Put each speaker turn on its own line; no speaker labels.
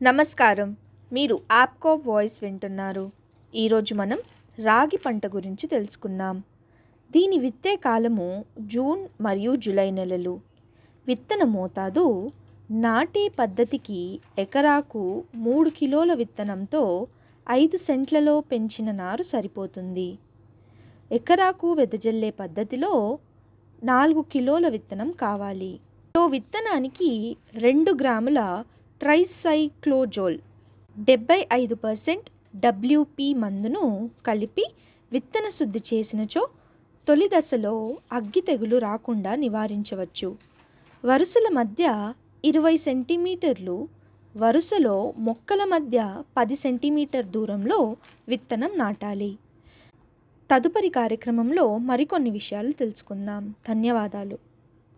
నమస్కారం మీరు యాప్కో వాయిస్ వింటున్నారు ఈరోజు మనం రాగి పంట గురించి తెలుసుకుందాం దీని విత్తే కాలము జూన్ మరియు జూలై నెలలు విత్తన మోతాదు నాటే పద్ధతికి ఎకరాకు మూడు కిలోల విత్తనంతో ఐదు సెంట్లలో పెంచిన నారు సరిపోతుంది ఎకరాకు వెదజల్లే పద్ధతిలో నాలుగు కిలోల విత్తనం కావాలి ఓ విత్తనానికి రెండు గ్రాముల ట్రైసైక్లోజోల్ డెబ్బై ఐదు పర్సెంట్ డబ్ల్యూపి మందును కలిపి విత్తన శుద్ధి చేసినచో తొలి దశలో అగ్గి తెగులు రాకుండా నివారించవచ్చు వరుసల మధ్య ఇరవై సెంటీమీటర్లు వరుసలో మొక్కల మధ్య పది సెంటీమీటర్ దూరంలో విత్తనం నాటాలి తదుపరి కార్యక్రమంలో మరికొన్ని విషయాలు తెలుసుకుందాం ధన్యవాదాలు